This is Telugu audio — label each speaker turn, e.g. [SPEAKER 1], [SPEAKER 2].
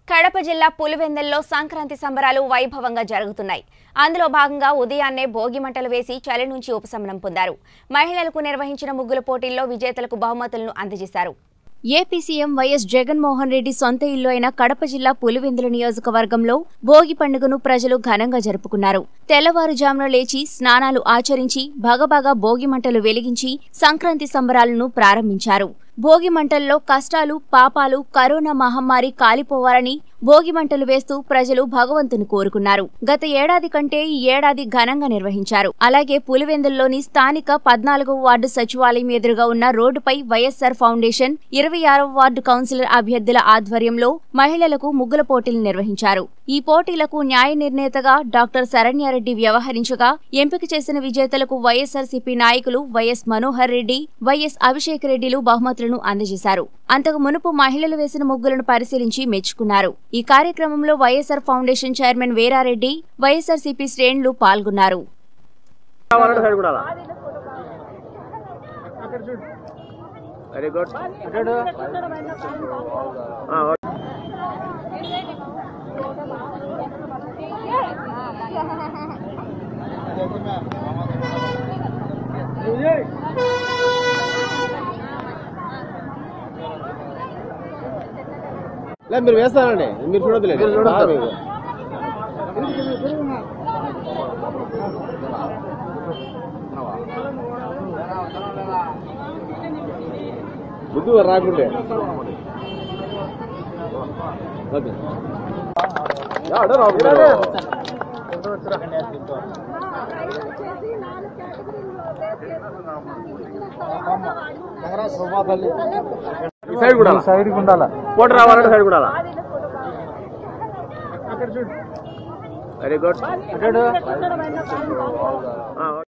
[SPEAKER 1] కడప జిల్లా పులివెందుల్లో సంక్రాంతి సంబరాలు వైభవంగా జరుగుతున్నాయి అందులో భాగంగా ఉదయాన్నే భోగి మంటలు వేసి చలి నుంచి ఉపశమనం పొందారు మహిళలకు నిర్వహించిన ముగ్గుల పోటీల్లో విజేతలకు బహుమతులను అందజేశారు AP CM YS Jaganmohan Reddy సొంత ఇల్లు అయిన కడప జిల్లా పులివెందుల నియోజకవర్గంలో భోగి పండుగను ప్రజలు ఘనంగా జరుపుకున్నారు తెల్లవారుజామున లేచి స్నానాలు ఆచరించి భగభగ భోగి మంటలు వెలిగించి సంక్రాంతి సంబరాలను ప్రారంభించారు భోగి మంటల్లో కష్టాలు పాపాలు కరోనా మహమ్మారి కాలిపోవాలని భోగి మంటలు వేస్తూ ప్రజలు భగవంతుని కోరుకున్నారు గత ఏడాది కంటే ఈ ఏడాది ఘనంగా నిర్వహించారు అలాగే పులివెందుల్లోని స్థానిక పద్నాలుగవ వార్డు సచివాలయం ఎదురుగా ఉన్న రోడ్డుపై వైఎస్సార్ ఫౌండేషన్ ఇరవై ఆరవ వార్డు కౌన్సిలర్ అభ్యర్థుల ఆధ్వర్యంలో మహిళలకు ముగ్గుల పోటీలు నిర్వహించారు ఈ పోటీలకు న్యాయ నిర్ణేతగా డాక్టర్ శరణ్యారెడ్డి వ్యవహరించగా ఎంపిక చేసిన విజేతలకు వైఎస్సార్సీపీ నాయకులు వైఎస్ మనోహర్ రెడ్డి వైఎస్ అభిషేక్ రెడ్డిలు బహుమతులను అందజేశారు అంతకు మునుపు మహిళలు వేసిన ముగ్గులను పరిశీలించి మెచ్చుకున్నారు ఈ కార్యక్రమంలో YSR foundation chairman Veerareddy YSRCP శ్రేణులు పాల్గొన్నారు
[SPEAKER 2] కావాలంటే సైడ్ కూడా వెరీ గుడ్ లేదు మీరు వేస్తారండి మీరు చూడొద్దులేదు ఆ, మీరు. బుద్ధి రాకుండే ఓకే యా, అడే రావు మీరు. ఈ సైడ్ కూడా
[SPEAKER 3] సైడ్ ఉండాలా
[SPEAKER 2] ఫోటో రావాలంటే సైడ్ కూడా వెరీ గుడ్